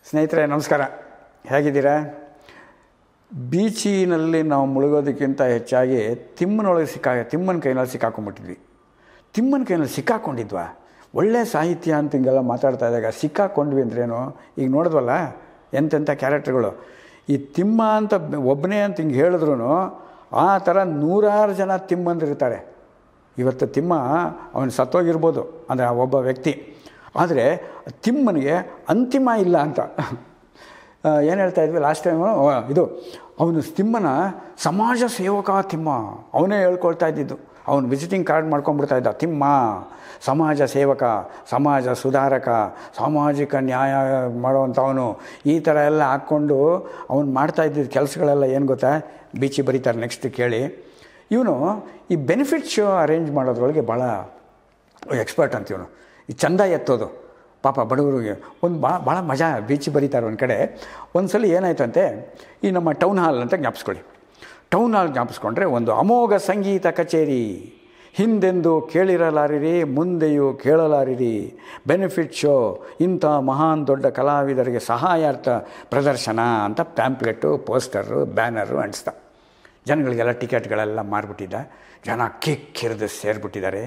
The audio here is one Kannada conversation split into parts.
ಸ್ನೇಹಿತರೆ ನಮಸ್ಕಾರ ಹೇಗಿದ್ದೀರಾ ಬೀಚಿನಲ್ಲಿ ನಾವು ಮುಳುಗೋದಕ್ಕಿಂತ ಹೆಚ್ಚಾಗಿ ತಿಮ್ಮನೊಳಗೆ ಸಿಕ್ಕಾ ತಿಮ್ಮನ ಕೈನಲ್ಲಿ ಸಿಕ್ಕಾಕೊಂಡ್ಬಿಟ್ಟಿದ್ವಿ ತಿಮ್ಮನ ಕೈನಲ್ಲಿ ಸಿಕ್ಕಾಕೊಂಡಿದ್ವಾ ಒಳ್ಳೆ ಸಾಹಿತ್ಯ ಅಂತ ಹಿಂಗೆಲ್ಲ ಮಾತಾಡ್ತಾ ಇದ್ದಾಗ ಸಿಕ್ಕಾಕೊಂಡ್ವಿ ಅಂದ್ರೇನು ಈಗ ನೋಡಿದ್ವಲ್ಲ ಎಂತೆಂಥ ಕ್ಯಾರೆಕ್ಟರ್ಗಳು ಈ ತಿಮ್ಮ ಅಂತ ಒಬ್ಬನೇ ಅಂತ ಹಿಂಗೆ ಹೇಳಿದ್ರು ಆ ಥರ ನೂರಾರು ಜನ ತಿಮ್ಮಂದಿರ್ತಾರೆ ಇವತ್ತು ತಿಮ್ಮ ಅವನು ಸತ್ತೋಗಿರ್ಬೋದು ಅಂದರೆ ಒಬ್ಬ ವ್ಯಕ್ತಿ ಆದರೆ ತಿಮ್ಮನಿಗೆ ಅಂತಿಮ ಇಲ್ಲ ಅಂತ ಏನು ಹೇಳ್ತಾ ಇದ್ವಿ ಲಾಸ್ಟ್ ಟೈಮು ಇದು ಅವನು ತಿಮ್ಮನ ಸಮಾಜ ಸೇವಕ ತಿಮ್ಮ ಅವನೇ ಹೇಳ್ಕೊಳ್ತಾ ಇದ್ದಿದ್ದು ಅವನು ವಿಸಿಟಿಂಗ್ ಕಾರ್ಡ್ ಮಾಡ್ಕೊಂಡ್ಬಿಡ್ತಾ ಇದ್ದ ತಿಮ್ಮ ಸಮಾಜ ಸೇವಕ ಸಮಾಜ ಸುಧಾರಕ ಸಾಮಾಜಿಕ ನ್ಯಾಯ ಮಾಡುವಂಥವನು ಈ ಥರ ಎಲ್ಲ ಹಾಕ್ಕೊಂಡು ಅವನು ಮಾಡ್ತಾ ಇದ್ದಿದ್ದ ಕೆಲಸಗಳೆಲ್ಲ ಏನು ಗೊತ್ತಾ ಬೀಚಿ ಬರೀತಾರೆ ನೆಕ್ಸ್ಟ್ ಕೇಳಿ ಇವನು ಈ ಬೆನಿಫಿಟ್ ಶೋ ಅರೇಂಜ್ ಮಾಡೋದ್ರೊಳಗೆ ಭಾಳ ಎಕ್ಸ್ಪರ್ಟ್ ಅಂತ ಇವನು ಈ ಚಂದ ಎತ್ತೋದು ಪಾಪ ಬಡವರಿಗೆ ಒಂದು ಭಾಳ ಭಾಳ ಮಜಾ ಬೀಚ್ ಬರೀತಾರೆ ಒಂದು ಕಡೆ ಒಂದು ಸಲ ಏನಾಯ್ತಂತೆ ಈ ನಮ್ಮ ಟೌನ್ ಹಾಲ್ ಅಂತ ಜ್ಞಾಪಿಸ್ಕೊಳ್ಳಿ ಟೌನ್ ಹಾಲ್ ಜ್ಞಾಪಿಸ್ಕೊಂಡ್ರೆ ಒಂದು ಅಮೋಘ ಸಂಗೀತ ಕಚೇರಿ ಹಿಂದೆಂದು ಕೇಳಿರಲಾರಿರಿ ಮುಂದೆಯೂ ಕೇಳಲಾರಿರಿ ಬೆನಿಫಿಟ್ ಶೋ ಇಂಥ ಮಹಾನ್ ದೊಡ್ಡ ಕಲಾವಿದರಿಗೆ ಸಹಾಯಾರ್ಥ ಪ್ರದರ್ಶನ ಅಂತ ಪ್ಯಾಂಪ್ಲೆಟು ಪೋಸ್ಟರು ಬ್ಯಾನರು ಅಂಟಿಸ್ದ ಜನಗಳಿಗೆಲ್ಲ ಟಿಕೆಟ್ಗಳೆಲ್ಲ ಮಾರ್ಬಿಟ್ಟಿದ್ದ ಜನ ಕಿಕ್ಕಿರಿದು ಸೇರಿಬಿಟ್ಟಿದ್ದಾರೆ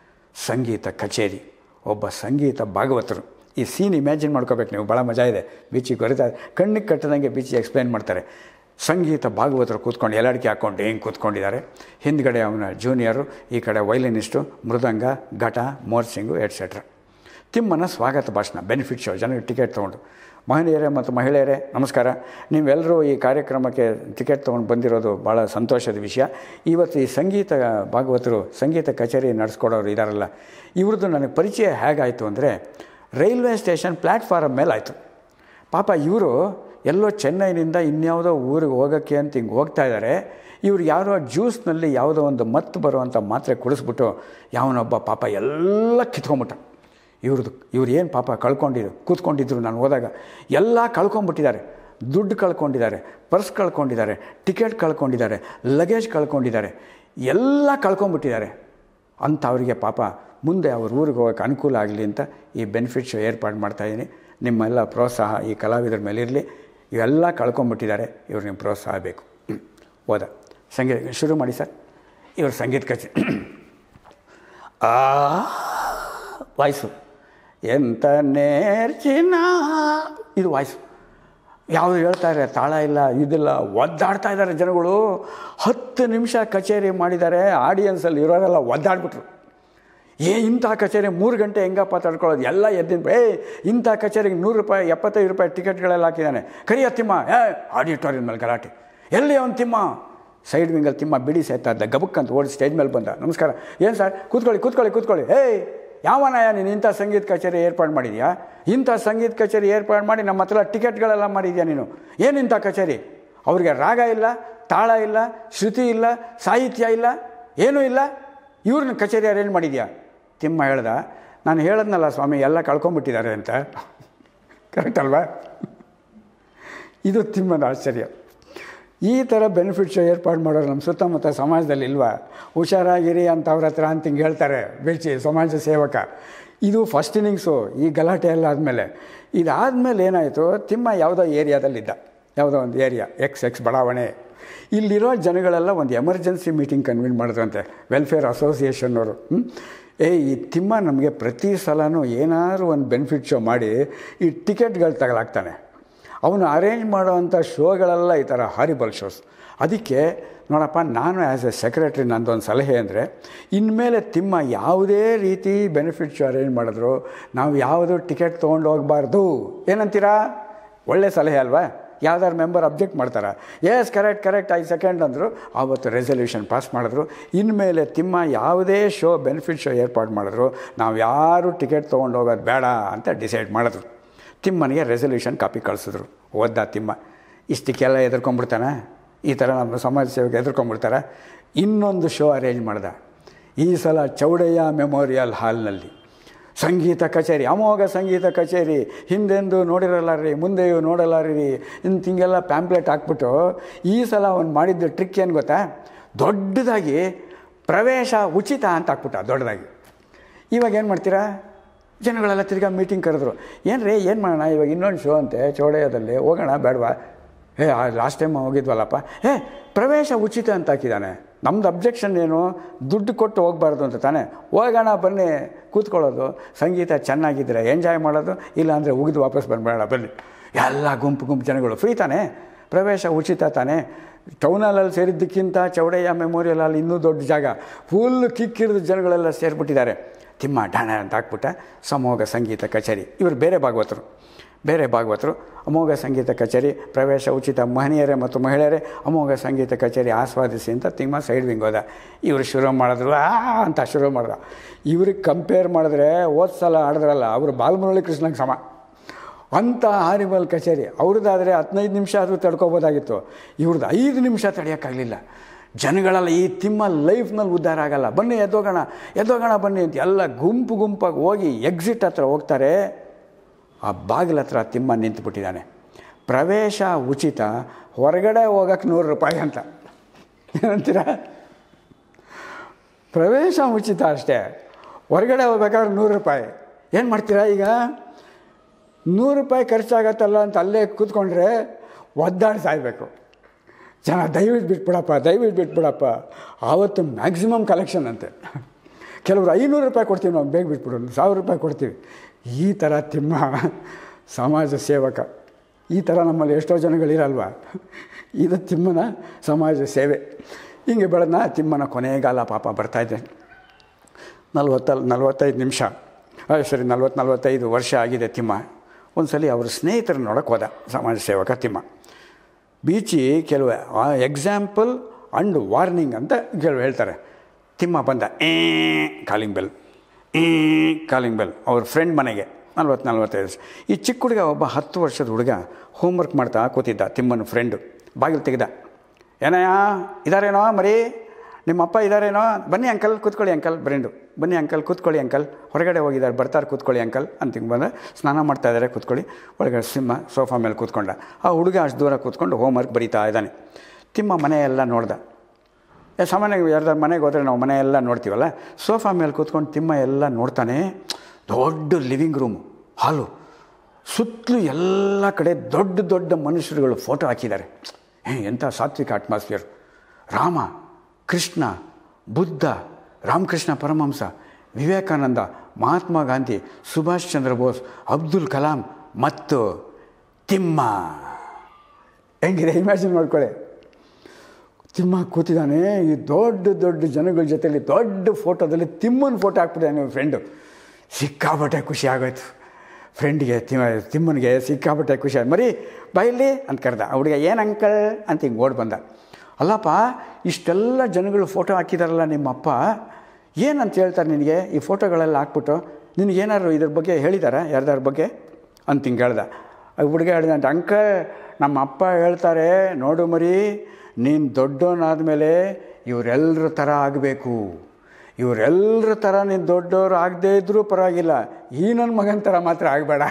ಸಂಗೀತ ಕಚೇರಿ ಒಬ್ಬ ಸಂಗೀತ ಭಾಗವತರು ಈ ಸೀನ್ ಇಮ್ಯಾಜಿನ್ ಮಾಡ್ಕೋಬೇಕು ನೀವು ಭಾಳ ಮಜಾ ಇದೆ ಬೀಚಿಗೆ ಬರೀತಾ ಕಣ್ಣಿಗೆ ಕಟ್ಟದಂಗೆ ಬೀಚಿಗೆ ಎಕ್ಸ್ಪ್ಲೈನ್ ಮಾಡ್ತಾರೆ ಸಂಗೀತ ಭಾಗವತರು ಕೂತ್ಕೊಂಡು ಎಲ್ಲಡಿಕೆ ಹಾಕ್ಕೊಂಡು ಹೆಂಗೆ ಕೂತ್ಕೊಂಡಿದ್ದಾರೆ ಹಿಂದ್ಗಡೆ ಅವನ ಜೂನಿಯರು ಈ ಕಡೆ ವೈಲಿನಿಸ್ಟು ಮೃದಂಗ ಘಟ ಮೋರ್ಸಿಂಗು ಎಟ್ಸೆಟ್ರಾ ತಿಮ್ಮನ ಸ್ವಾಗತ ಭಾಷಣ ಬೆನಿಫಿಟ್ ಶೋ ಜನರಿಗೆ ಟಿಕೆಟ್ ತೊಗೊಂಡು ಮಹನೀಯರೇ ಮತ್ತು ಮಹಿಳೆಯರೇ ನಮಸ್ಕಾರ ನೀವೆಲ್ಲರೂ ಈ ಕಾರ್ಯಕ್ರಮಕ್ಕೆ ಟಿಕೆಟ್ ತೊಗೊಂಡು ಬಂದಿರೋದು ಭಾಳ ಸಂತೋಷದ ವಿಷಯ ಇವತ್ತು ಈ ಸಂಗೀತ ಭಾಗವತರು ಸಂಗೀತ ಕಚೇರಿ ನಡೆಸ್ಕೊಡೋರು ಇದ್ದಾರಲ್ಲ ಇವ್ರದ್ದು ನನಗೆ ಪರಿಚಯ ಹೇಗಾಯಿತು ಅಂದರೆ ರೈಲ್ವೆ ಸ್ಟೇಷನ್ ಪ್ಲ್ಯಾಟ್ಫಾರಮ್ ಮೇಲೆ ಆಯಿತು ಪಾಪ ಇವರು ಎಲ್ಲೋ ಚೆನ್ನೈನಿಂದ ಇನ್ಯಾವುದೋ ಊರಿಗೆ ಹೋಗೋಕ್ಕೆ ಅಂತ ಹಿಂಗೆ ಹೋಗ್ತಾ ಇದ್ದಾರೆ ಇವ್ರು ಯಾರೋ ಜ್ಯೂಸ್ನಲ್ಲಿ ಯಾವುದೋ ಒಂದು ಮತ್ತು ಬರುವಂಥ ಮಾತ್ರೆ ಕುಡಿಸ್ಬಿಟ್ಟು ಯಾವನೊಬ್ಬ ಪಾಪ ಎಲ್ಲ ಕಿತ್ಕೊಂಬಿಟ್ಟ ಇವ್ರದ್ದು ಇವ್ರು ಏನು ಪಾಪ ಕಳ್ಕೊಂಡಿದ್ರು ಕೂತ್ಕೊಂಡಿದ್ರು ನಾನು ಹೋದಾಗ ಎಲ್ಲ ಕಳ್ಕೊಂಬಿಟ್ಟಿದ್ದಾರೆ ದುಡ್ಡು ಕಳ್ಕೊಂಡಿದ್ದಾರೆ ಪರ್ಸ್ ಕಳ್ಕೊಂಡಿದ್ದಾರೆ ಟಿಕೆಟ್ ಕಳ್ಕೊಂಡಿದ್ದಾರೆ ಲಗೇಜ್ ಕಳ್ಕೊಂಡಿದ್ದಾರೆ ಎಲ್ಲ ಕಳ್ಕೊಂಬಿಟ್ಟಿದ್ದಾರೆ ಅಂತ ಅವರಿಗೆ ಪಾಪ ಮುಂದೆ ಅವ್ರ ಊರಿಗೆ ಹೋಗೋಕ್ಕೆ ಅನುಕೂಲ ಆಗಲಿ ಅಂತ ಈ ಬೆನಿಫಿಟ್ ಶೋ ಏರ್ಪಾಡು ಮಾಡ್ತಾಯಿದ್ದೀನಿ ನಿಮ್ಮೆಲ್ಲ ಪ್ರೋತ್ಸಾಹ ಈ ಕಲಾವಿದರ ಮೇಲೆ ಇರಲಿ ಇವೆಲ್ಲ ಕಳ್ಕೊಂಬಿಟ್ಟಿದ್ದಾರೆ ಇವ್ರು ನಿಮ್ಮ ಪ್ರೋತ್ಸಾಹ ಬೇಕು ಹೋದ ಸಂಗೀತ ಶುರು ಮಾಡಿ ಸರ್ ಇವ್ರ ಸಂಗೀತ ಕಚೇರಿ ಆ ವಾಯ್ಸು ಎಂತ ನೇರ್ಚಿನ ಇದು ವಾಯ್ಸು ಯಾವುದು ಹೇಳ್ತಾರೆ ತಾಳ ಇಲ್ಲ ಇದಿಲ್ಲ ಒದ್ದಾಡ್ತಾ ಇದ್ದಾರೆ ಜನಗಳು ಹತ್ತು ನಿಮಿಷ ಕಚೇರಿ ಮಾಡಿದ್ದಾರೆ ಆಡಿಯನ್ಸಲ್ಲಿ ಇರೋರೆಲ್ಲ ಒದ್ದಾಡ್ಬಿಟ್ರು ಏ ಇಂಥ ಕಚೇರಿ ಮೂರು ಗಂಟೆ ಹೆಂಗಪ್ಪ ತಡ್ಕೊಳ್ಳೋದು ಎಲ್ಲ ಎದ್ದಿನ ಏ ಇಂಥ ಕಚೇರಿಗೆ ನೂರು ರೂಪಾಯಿ ಎಪ್ಪತ್ತೈದು ರೂಪಾಯಿ ಟಿಕೆಟ್ಗಳೆಲ್ಲ ಹಾಕಿದ್ದಾನೆ ಕರಿಯ ತಿಮ್ಮ ಏ ಆಡಿಟೋರಿಯಂ ಮೇಲೆ ಗಲಾಟೆ ಎಲ್ಲಿ ಅವನು ತಿಮ್ಮ ಸೈಡ್ ವಿಂಗಲ್ಲಿ ತಿಮ್ಮ ಬಿಡಿ ಸೇತಾ ಇದ್ದ ಗಬಕ್ ಅಂತ ಓಡಿ ಸ್ಟೇಜ್ ಮೇಲೆ ಬಂದ ನಮಸ್ಕಾರ ಏನು ಸರ್ ಕೂತ್ಕೊಳ್ಳಿ ಕೂತ್ಕೊಳ್ಳಿ ಕೂತ್ಕೊಳ್ಳಿ ಏಯ್ ಯಾವನಯ ನೀನು ಇಂಥ ಸಂಗೀತ ಕಚೇರಿ ಏರ್ಪಾಡು ಮಾಡಿದ್ಯಾ ಇಂಥ ಸಂಗೀತ ಕಚೇರಿ ಏರ್ಪಾಡು ಮಾಡಿ ನಮ್ಮ ಹತ್ರ ಟಿಕೆಟ್ಗಳೆಲ್ಲ ಮಾಡಿದ್ಯಾ ನೀನು ಏನಿಂಥ ಕಚೇರಿ ಅವ್ರಿಗೆ ರಾಗ ಇಲ್ಲ ತಾಳ ಇಲ್ಲ ಶ್ರುತಿ ಇಲ್ಲ ಸಾಹಿತ್ಯ ಇಲ್ಲ ಏನೂ ಇಲ್ಲ ಇವ್ರನ್ನ ಕಚೇರಿ ಅರೇಂಜ್ ಮಾಡಿದ್ಯಾ ತಿಮ್ಮ ಹೇಳ್ದ ನಾನು ಹೇಳದ್ನಲ್ಲ ಸ್ವಾಮಿ ಎಲ್ಲ ಕಳ್ಕೊಂಬಿಟ್ಟಿದ್ದಾರೆ ಅಂತ ಕರೆಕ್ಟ್ ಅಲ್ವಾ ಇದು ತಿಮ್ಮನ ಆಶ್ಚರ್ಯ ಈ ಥರ ಬೆನಿಫಿಟ್ ಶೋ ಏರ್ಪಾಡು ಮಾಡೋರು ನಮ್ಮ ಸುತ್ತಮುತ್ತ ಸಮಾಜದಲ್ಲಿ ಇಲ್ವಾ ಹುಷಾರಾಗಿರಿ ಅಂತ ಅವ್ರ ಹತ್ರ ಅಂತ ಹಿಂಗೆ ಹೇಳ್ತಾರೆ ಬೀಚಿ ಸಮಾಜ ಸೇವಕ ಇದು ಫಸ್ಟ್ ಇನ್ನಿಂಗ್ಸು ಈ ಗಲಾಟೆ ಎಲ್ಲ ಆದಮೇಲೆ ಇದಾದಮೇಲೆ ಏನಾಯಿತು ತಿಮ್ಮ ಯಾವುದೋ ಏರಿಯಾದಲ್ಲಿದ್ದ ಯಾವುದೋ ಒಂದು ಏರಿಯಾ ಎಕ್ಸ್ ಎಕ್ಸ್ ಬಡಾವಣೆ ಇಲ್ಲಿರೋ ಜನಗಳೆಲ್ಲ ಒಂದು ಎಮರ್ಜೆನ್ಸಿ ಮೀಟಿಂಗ್ ಕನ್ವೀನ್ ಮಾಡಿದ್ರಂತೆ ವೆಲ್ಫೇರ್ ಅಸೋಸಿಯೇಷನ್ನವರು ಏ ಈ ತಿಮ್ಮ ನಮಗೆ ಪ್ರತಿ ಸಲನೂ ಏನಾದ್ರು ಒಂದು ಬೆನಿಫಿಟ್ ಶೋ ಮಾಡಿ ಈ ಟಿಕೆಟ್ಗಳು ತಗಲಾಗ್ತಾನೆ ಅವನು ಅರೇಂಜ್ ಮಾಡೋವಂಥ ಶೋಗಳೆಲ್ಲ ಈ ಥರ ಹಾರಿಬಲ್ ಶೋಸ್ ಅದಕ್ಕೆ ನೋಡಪ್ಪ ನಾನು ಆ್ಯಸ್ ಎ ಸೆಕ್ರೆಟ್ರಿ ನಂದೊಂದು ಸಲಹೆ ಅಂದರೆ ಇನ್ಮೇಲೆ ತಿಮ್ಮ ಯಾವುದೇ ರೀತಿ ಬೆನಿಫಿಟ್ ಶೋ ಅರೇಂಜ್ ಮಾಡಿದ್ರು ನಾವು ಯಾವುದು ಟಿಕೆಟ್ ತೊಗೊಂಡು ಹೋಗಬಾರ್ದು ಏನಂತೀರಾ ಒಳ್ಳೆ ಸಲಹೆ ಅಲ್ವಾ ಯಾವ್ದಾರು ಮೆಂಬರ್ ಅಬ್ಜೆಕ್ಟ್ ಮಾಡ್ತಾರೆ ಎಸ್ ಕರೆಕ್ಟ್ ಕರೆಕ್ಟ್ ಐದು ಸೆಕೆಂಡ್ ಅಂದರು ಆವತ್ತು ರೆಸಲ್ಯೂಷನ್ ಪಾಸ್ ಮಾಡಿದ್ರು ಇನ್ಮೇಲೆ ತಿಮ್ಮ ಯಾವುದೇ ಶೋ ಬೆನಿಫಿಟ್ ಶೋ ಏರ್ಪಾಡು ಮಾಡಿದ್ರು ನಾವು ಯಾರು ಟಿಕೆಟ್ ತೊಗೊಂಡು ಹೋಗೋದು ಬೇಡ ಅಂತ ಡಿಸೈಡ್ ಮಾಡಿದ್ರು ತಿಮ್ಮನಿಗೆ ರೆಸಲ್ಯೂಷನ್ ಕಾಪಿ ಕಳಿಸಿದ್ರು ಓದ್ದ ತಿಮ್ಮ ಇಷ್ಟಕ್ಕೆಲ್ಲ ಎದುರ್ಕೊಂಡ್ಬಿಡ್ತಾನೆ ಈ ಥರ ನಮ್ಮ ಸಮಾಜ ಸೇವೆಗೆ ಎದುರ್ಕೊಂಡ್ಬಿಡ್ತಾರೆ ಇನ್ನೊಂದು ಶೋ ಅರೇಂಜ್ ಮಾಡ್ದ ಈ ಸಲ ಚೌಡಯ್ಯ ಮೆಮೋರಿಯಲ್ ಹಾಲ್ನಲ್ಲಿ ಸಂಗೀತ ಕಚೇರಿ ಅಮೋಘ ಸಂಗೀತ ಕಚೇರಿ ಹಿಂದೆಂದು ನೋಡಿರಲಾರಿ ಮುಂದೆಯೂ ನೋಡಲಾರಿ ಇಂತ ಹಿಂಗೆಲ್ಲ ಪ್ಯಾಂಪ್ಲೆಟ್ ಹಾಕ್ಬಿಟ್ಟು ಈ ಸಲ ಅವ್ನು ಮಾಡಿದ್ದು ಟ್ರಿಕ್ ಏನು ಗೊತ್ತಾ ದೊಡ್ಡದಾಗಿ ಪ್ರವೇಶ ಉಚಿತ ಅಂತ ಹಾಕ್ಬಿಟ್ಟ ದೊಡ್ಡದಾಗಿ ಇವಾಗ ಏನು ಮಾಡ್ತೀರಾ ಜನಗಳೆಲ್ಲ ತಿರ್ಗಾ ಮೀಟಿಂಗ್ ಕರೆದ್ರು ಏನು ರೀ ಏನು ಮಾಡೋಣ ಇವಾಗ ಇನ್ನೊಂದು ಶೋ ಅಂತೆ ಚೌಡಯ್ಯದಲ್ಲಿ ಹೋಗೋಣ ಬೇಡವಾ ಏ ಲಾಸ್ಟ್ ಟೈಮ್ ಹೋಗಿದ್ವಲ್ಲಪ್ಪ ಏ ಪ್ರವೇಶ ಉಚಿತ ಅಂತ ಹಾಕಿದ್ದಾನೆ ನಮ್ದು ಅಬ್ಜೆಕ್ಷನ್ ಏನು ದುಡ್ಡು ಕೊಟ್ಟು ಹೋಗಬಾರ್ದು ಅಂತ ತಾನೇ ಹೋಗೋಣ ಬನ್ನಿ ಕೂತ್ಕೊಳ್ಳೋದು ಸಂಗೀತ ಚೆನ್ನಾಗಿದ್ದರೆ ಎಂಜಾಯ್ ಮಾಡೋದು ಇಲ್ಲಾಂದರೆ ಉಗಿದು ವಾಪಸ್ ಬಂದ್ಬೇಡ ಬನ್ನಿ ಎಲ್ಲ ಗುಂಪು ಗುಂಪು ಜನಗಳು ಫ್ರೀ ತಾನೇ ಪ್ರವೇಶ ಉಚಿತ ತಾನೇ ಟೌನಲ್ಲಿ ಸೇರಿದ್ದಕ್ಕಿಂತ ಚೌಡಯ್ಯ ಮೆಮೋರಿಯಲ್ ಅಲ್ಲಿ ಇನ್ನೂ ದೊಡ್ಡ ಜಾಗ ಫುಲ್ ಕಿಕ್ಕಿರಿದ ಜನಗಳೆಲ್ಲ ಸೇರಿಬಿಟ್ಟಿದ್ದಾರೆ ತಿಮ್ಮ ಡಾಣ ಅಂತ ಹಾಕ್ಬಿಟ್ಟ ಸಮೋಗ ಸಂಗೀತ ಕಚೇರಿ ಇವರು ಬೇರೆ ಭಾಗವತರು ಬೇರೆ ಭಾಗವತರು ಅಮೋಘ ಸಂಗೀತ ಕಚೇರಿ ಪ್ರವೇಶ ಉಚಿತ ಮಹನೀಯರೇ ಮತ್ತು ಮಹಿಳೆಯರೇ ಅಮೋಘ ಸಂಗೀತ ಕಚೇರಿ ಆಸ್ವಾದಿಸಿ ಅಂತ ತಿಮ್ಮ ಸೈಡ್ ವಿಂಗ್ ಹೋದ ಇವರು ಶುರು ಮಾಡಿದ್ರು ಆ ಅಂತ ಶುರು ಮಾಡ್ದ ಇವ್ರಿಗೆ ಕಂಪೇರ್ ಮಾಡಿದ್ರೆ ಹೋದ ಸಲ ಆಡಿದ್ರಲ್ಲ ಅವರು ಬಾಲಮುರಳಿ ಕೃಷ್ಣಂಗೆ ಸಮ ಅಂಥ ಹಾರಿಬಲ್ ಕಚೇರಿ ಅವ್ರದ್ದಾದರೆ ಹದಿನೈದು ನಿಮಿಷ ಆದರೂ ತಡ್ಕೋಬೋದಾಗಿತ್ತು ಇವ್ರದ್ದು ಐದು ನಿಮಿಷ ತಡೆಯೋಕ್ಕಾಗಲಿಲ್ಲ ಜನಗಳೆಲ್ಲ ಈ ತಿಮ್ಮ ಲೈಫ್ನಲ್ಲಿ ಉದ್ಧಾರ ಆಗಲ್ಲ ಬನ್ನಿ ಎದ್ದೋಗೋಣ ಎದ್ದೋಗೋಣ ಬನ್ನಿ ಅಂತ ಎಲ್ಲ ಗುಂಪು ಗುಂಪಾಗಿ ಹೋಗಿ ಎಕ್ಸಿಟ್ ಹತ್ರ ಹೋಗ್ತಾರೆ ಆ ಬಾಗಿಲ ಹತ್ರ ತಿಮ್ಮ ನಿಂತುಬಿಟ್ಟಿದ್ದಾನೆ ಪ್ರವೇಶ ಉಚಿತ ಹೊರಗಡೆ ಹೋಗಕ್ಕೆ ನೂರು ರೂಪಾಯಿ ಅಂತ ಏನಂತೀರ ಪ್ರವೇಶ ಉಚಿತ ಅಷ್ಟೇ ಹೊರಗಡೆ ಹೋಗ್ಬೇಕಾದ್ರೆ ನೂರು ರೂಪಾಯಿ ಏನು ಮಾಡ್ತೀರಾ ಈಗ ನೂರು ರೂಪಾಯಿ ಖರ್ಚಾಗತ್ತಲ್ಲ ಅಂತ ಅಲ್ಲೇ ಕೂತ್ಕೊಂಡ್ರೆ ಒದ್ದಾಡಿ ಸಾಯ್ಬೇಕು ಜನ ದಯವಿಟ್ಟು ಬಿಟ್ಬಿಡಪ್ಪ ದಯವಿಟ್ಟು ಬಿಟ್ಬಿಡಪ್ಪ ಆವತ್ತು ಮ್ಯಾಕ್ಸಿಮಮ್ ಕಲೆಕ್ಷನ್ ಅಂತೆ ಕೆಲವರು ಐನೂರು ರೂಪಾಯಿ ಕೊಡ್ತೀವಿ ನಾವು ಬೇಗ ಬಿಟ್ಬಿಡು ಸಾವಿರ ರೂಪಾಯಿ ಕೊಡ್ತೀವಿ ಈ ಥರ ತಿಮ್ಮ ಸಮಾಜ ಸೇವಕ ಈ ಥರ ನಮ್ಮಲ್ಲಿ ಎಷ್ಟೋ ಜನಗಳಿರಲ್ವ ಇದು ತಿಮ್ಮನ ಸಮಾಜ ಸೇವೆ ಹಿಂಗೆ ಬೆಳೆದ ತಿಮ್ಮನ ಕೊನೆಗಾಲ ಪಾಪ ಬರ್ತಾಯಿದ್ದೆ ನಲ್ವತ್ತಲ್ಲಿ ನಲ್ವತ್ತೈದು ನಿಮಿಷ ಸರಿ ನಲ್ವತ್ತು ನಲ್ವತ್ತೈದು ವರ್ಷ ಆಗಿದೆ ತಿಮ್ಮ ಒಂದು ಸಲ ಅವ್ರ ಸ್ನೇಹಿತರನ್ನ ನೋಡೋಕೆ ಹೋದ ಸಮಾಜ ಸೇವಕ ತಿಮ್ಮ ಬೀಚಿ ಕೆಲವು ಎಕ್ಸಾಂಪಲ್ ಅಂಡ್ ವಾರ್ನಿಂಗ್ ಅಂತ ಕೆಲವು ಹೇಳ್ತಾರೆ ತಿಮ್ಮ ಬಂದ ಏ ಕಾಲಿಂಗ್ ಬೆಲ್ ಏ ಕಾಲಿಂಗ್ ಬೆಲ್ ಅವ್ರ ಫ್ರೆಂಡ್ ಮನೆಗೆ ನಲ್ವತ್ತು ನಲ್ವತ್ತೈದು ವರ್ಷ ಈ ಚಿಕ್ಕ ಹುಡುಗ ಒಬ್ಬ ಹತ್ತು ವರ್ಷದ ಹುಡುಗ ಹೋಮ್ವರ್ಕ್ ಮಾಡ್ತಾ ಕೂತಿದ್ದ ತಿಮ್ಮನ ಫ್ರೆಂಡು ಬಾಗಿಲು ತೆಗೆದ ಏನಯ್ಯ ಇದಾರೇನೋ ಮರಿ ನಿಮ್ಮ ಅಪ್ಪ ಇದ್ದಾರೇನೋ ಬನ್ನಿ ಅಂಕಲ್ ಕೂತ್ಕೊಳ್ಳಿ ಅಂಕಲ್ ಫ್ರೆಂಡು ಬನ್ನಿ ಅಂಕಲ್ ಕೂತ್ಕೊಳ್ಳಿ ಅಂಕಲ್ ಹೊರಗಡೆ ಹೋಗಿದ್ದಾರೆ ಬರ್ತಾರೆ ಕೂತ್ಕೊಳ್ಳಿ ಅಂಕಲ್ ಅಂತ ಹಿಂಗೆ ಬಂದರೆ ಸ್ನಾನ ಮಾಡ್ತಾ ಇದ್ದಾರೆ ಕೂತ್ಕೊಳ್ಳಿ ಒಳಗಡೆ ಸಿಂಹ ಸೋಫಾ ಮೇಲೆ ಕೂತ್ಕೊಂಡ ಆ ಹುಡುಗ ಅಷ್ಟು ದೂರ ಕೂತ್ಕೊಂಡು ಹೋಮ್ವರ್ಕ್ ಬರೀತಾ ಇದ್ದಾನೆ ತಿಮ್ಮ ಮನೆಯೆಲ್ಲ ನೋಡ್ದ ಏ ಸಾಮಾನ್ಯವಾಗಿ ಯಾರ್ದಾರು ಮನೆಗೆ ಹೋದರೆ ನಾವು ಮನೆಯೆಲ್ಲ ನೋಡ್ತೀವಲ್ಲ ಸೋಫಾ ಮೇಲೆ ಕೂತ್ಕೊಂಡು ತಿಮ್ಮ ಎಲ್ಲ ನೋಡ್ತಾನೆ ದೊಡ್ಡ ಲಿವಿಂಗ್ ರೂಮು ಹಾಲು ಸುತ್ತಲೂ ಎಲ್ಲ ಕಡೆ ದೊಡ್ಡ ದೊಡ್ಡ ಮನುಷ್ಯರುಗಳು ಫೋಟೋ ಹಾಕಿದ್ದಾರೆ ಹೇ ಎಂಥ ಸಾತ್ವಿಕ ಅಟ್ಮಾಸ್ಫಿಯರ್ ರಾಮ ಕೃಷ್ಣ ಬುದ್ಧ ರಾಮಕೃಷ್ಣ ಪರಮಹಂಸ ವಿವೇಕಾನಂದ ಮಹಾತ್ಮ ಗಾಂಧಿ ಸುಭಾಷ್ ಚಂದ್ರ ಬೋಸ್ ಅಬ್ದುಲ್ ಕಲಾಂ ಮತ್ತು ತಿಮ್ಮ ಹೆಂಗಿದೆ ಇಮ್ಯಾಜಿನ್ ಮಾಡ್ಕೊಳ್ಳಿ ತಿಮ್ಮ ಕೂತಿದ್ದಾನೆ ಈ ದೊಡ್ಡ ದೊಡ್ಡ ಜನಗಳ ಜೊತೆಲಿ ದೊಡ್ಡ ಫೋಟೋದಲ್ಲಿ ತಿಮ್ಮನ ಫೋಟೋ ಹಾಕ್ಬಿಟ್ಟಿದ್ದಾನೆ ಫ್ರೆಂಡು ಸಿಕ್ಕಾಬಟ್ಟೆ ಖುಷಿ ಆಗೋಯ್ತು ಫ್ರೆಂಡ್ಗೆ ತಿಮ್ಮ ತಿಮ್ಮನಿಗೆ ಸಿಕ್ಕಾಬಟ್ಟೆ ಖುಷಿ ಆಯ್ತು ಮರಿ ಬೈಲಿ ಅಂತ ಕರೆದ ಆ ಹುಡುಗ ಏನು ಅಂಕಲ್ ಅಂತ ಹಿಂಗೆ ಓಡ್ ಬಂದ ಅಲ್ಲಪ್ಪ ಇಷ್ಟೆಲ್ಲ ಜನಗಳು ಫೋಟೋ ಹಾಕಿದಾರಲ್ಲ ನಿಮ್ಮಪ್ಪ ಏನಂತ ಹೇಳ್ತಾರೆ ನಿನಗೆ ಈ ಫೋಟೋಗಳೆಲ್ಲ ಹಾಕ್ಬಿಟ್ಟು ನಿನಗೇನಾದ್ರು ಇದ್ರ ಬಗ್ಗೆ ಹೇಳಿದಾರಾ ಯಾರ್ದಾರ ಬಗ್ಗೆ ಅಂತ ಹಿಂಗೆ ಹೇಳ್ದ ಆ ಹುಡುಗ ಹೇಳ್ದ ಅಂತ ಅಂಕಲ್ ನಮ್ಮ ಅಪ್ಪ ಹೇಳ್ತಾರೆ ನೋಡು ಮರಿ ನೀನು ದೊಡ್ಡವನಾದಮೇಲೆ ಇವರೆಲ್ಲರ ಥರ ಆಗಬೇಕು ಇವರೆಲ್ಲರ ಥರ ನೀನು ದೊಡ್ಡವರು ಆಗದೇ ಇದ್ದರೂ ಪರವಾಗಿಲ್ಲ ಈ ನನ್ನ ಮಗನ ಥರ ಮಾತ್ರ ಆಗಬೇಡ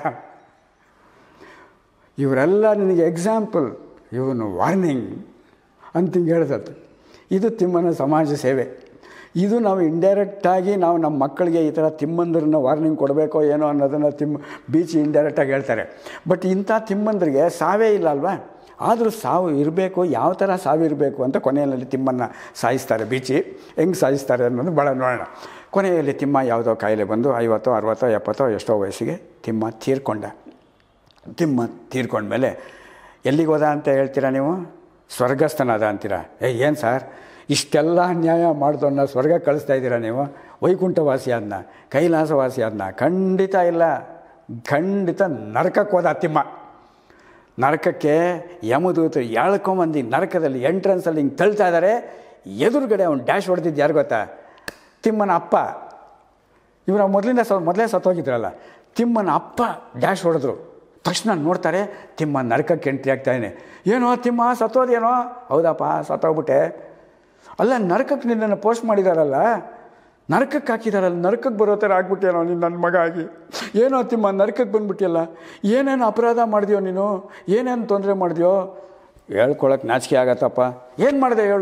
ಇವರೆಲ್ಲ ನಿನಗೆ ಎಕ್ಸಾಂಪಲ್ ಇವನು ವಾರ್ನಿಂಗ್ ಅಂತ ಹಿಂಗೆ ಹೇಳ್ದದ್ದು ಇದು ತಿಮ್ಮನ ಸಮಾಜ ಸೇವೆ ಇದು ನಾವು ಇಂಡೈರೆಕ್ಟಾಗಿ ನಾವು ನಮ್ಮ ಮಕ್ಕಳಿಗೆ ಈ ಥರ ತಿಮ್ಮಂದ್ರನ್ನ ವಾರ್ನಿಂಗ್ ಕೊಡಬೇಕೋ ಏನೋ ಅನ್ನೋದನ್ನು ತಿಮ್ಮ ಬೀಚಿ ಇಂಡೈರೆಕ್ಟಾಗಿ ಹೇಳ್ತಾರೆ ಬಟ್ ಇಂಥ ತಿಮ್ಮಂದ್ರಿಗೆ ಸಾವೇ ಇಲ್ಲ ಅಲ್ವಾ ಆದರೂ ಸಾವು ಇರಬೇಕು ಯಾವ ಥರ ಸಾವಿರಬೇಕು ಅಂತ ಕೊನೆಯಲ್ಲಿ ತಿಮ್ಮನ್ನು ಸಾಯಿಸ್ತಾರೆ ಬೀಚಿ ಹೆಂಗೆ ಸಾಯಿಸ್ತಾರೆ ಅನ್ನೋದು ಭಾಳ ನೋಡೋಣ ಕೊನೆಯಲ್ಲಿ ತಿಮ್ಮ ಯಾವುದೋ ಕಾಯಿಲೆ ಬಂದು ಐವತ್ತೋ ಅರವತ್ತೋ ಎಪ್ಪತ್ತೋ ಎಷ್ಟೋ ವಯಸ್ಸಿಗೆ ತಿಮ್ಮ ತೀರ್ಕೊಂಡ ತಿಮ್ಮ ತೀರ್ಕೊಂಡ್ಮೇಲೆ ಎಲ್ಲಿಗೆ ಹೋದ ಅಂತ ಹೇಳ್ತೀರಾ ನೀವು ಸ್ವರ್ಗಸ್ಥನಾದ ಅಂತೀರಾ ಏ ಏನು ಸರ್ ಇಷ್ಟೆಲ್ಲ ಅನ್ಯಾಯ ಮಾಡಿದವನ್ನ ಸ್ವರ್ಗ ಕಳಿಸ್ತಾ ಇದ್ದೀರಾ ನೀವು ವೈಕುಂಠವಾಸಿ ಅದನ್ನ ಕೈಲಾಸವಾಸಿ ಅದನ್ನ ಖಂಡಿತ ಇಲ್ಲ ಖಂಡಿತ ನರಕಕ್ಕೆ ಹೋದ ತಿಮ್ಮ ನರಕಕ್ಕೆ ಯಮದೂತರು ಎಳ್ಕೊಂಬಂದು ನರಕದಲ್ಲಿ ಎಂಟ್ರೆನ್ಸಲ್ಲಿ ಹಿಂಗೆ ತಳ್ತಾ ಇದ್ದಾರೆ ಎದುರುಗಡೆ ಅವ್ನು ಡ್ಯಾಶ್ ಹೊಡೆದಿದ್ದು ಯಾರು ಗೊತ್ತಾ ತಿಮ್ಮನ ಅಪ್ಪ ಇವರು ಮೊದಲಿಂದ ಸ ಮೊದಲೇ ಸತ್ತೋಗಿದ್ರಲ್ಲ ತಿಮ್ಮನ ಅಪ್ಪ ಡ್ಯಾಶ್ ಹೊಡೆದ್ರು ತಕ್ಷಣ ನೋಡ್ತಾರೆ ತಿಮ್ಮ ನರಕಕ್ಕೆ ಎಂಟ್ರಿ ಆಗ್ತಾಯಿದ್ದಾನೆ ಏನೋ ತಿಮ್ಮ ಸತ್ತೋದೇನೋ ಹೌದಪ್ಪ ಸತ್ತೋಗ್ಬಿಟ್ಟೆ ಅಲ್ಲ ನರಕಕ್ಕೆ ನಿನ್ನನ್ನು ಪೋಸ್ಟ್ ಮಾಡಿದಾರಲ್ಲ ನರಕಕ್ಕೆ ಹಾಕಿದಾರಲ್ಲ ನರಕಕ್ಕೆ ಬರೋ ಥರ ಆಗ್ಬಿಟ್ಟೇನೋ ನೀನು ನನ್ನ ಮಗ ಆಗಿ ಏನೋ ತಿಮ್ಮ ನರಕಕ್ಕೆ ಬಂದ್ಬಿಟ್ಟಿಯಲ್ಲ ಏನೇನು ಅಪರಾಧ ಮಾಡಿದ್ಯೋ ನೀನು ಏನೇನು ತೊಂದರೆ ಮಾಡಿದ್ಯೋ ಹೇಳ್ಕೊಳಕ್ಕೆ ನಾಚಿಕೆ ಆಗತ್ತಪ್ಪ ಏನು ಮಾಡಿದೆ ಹೇಳು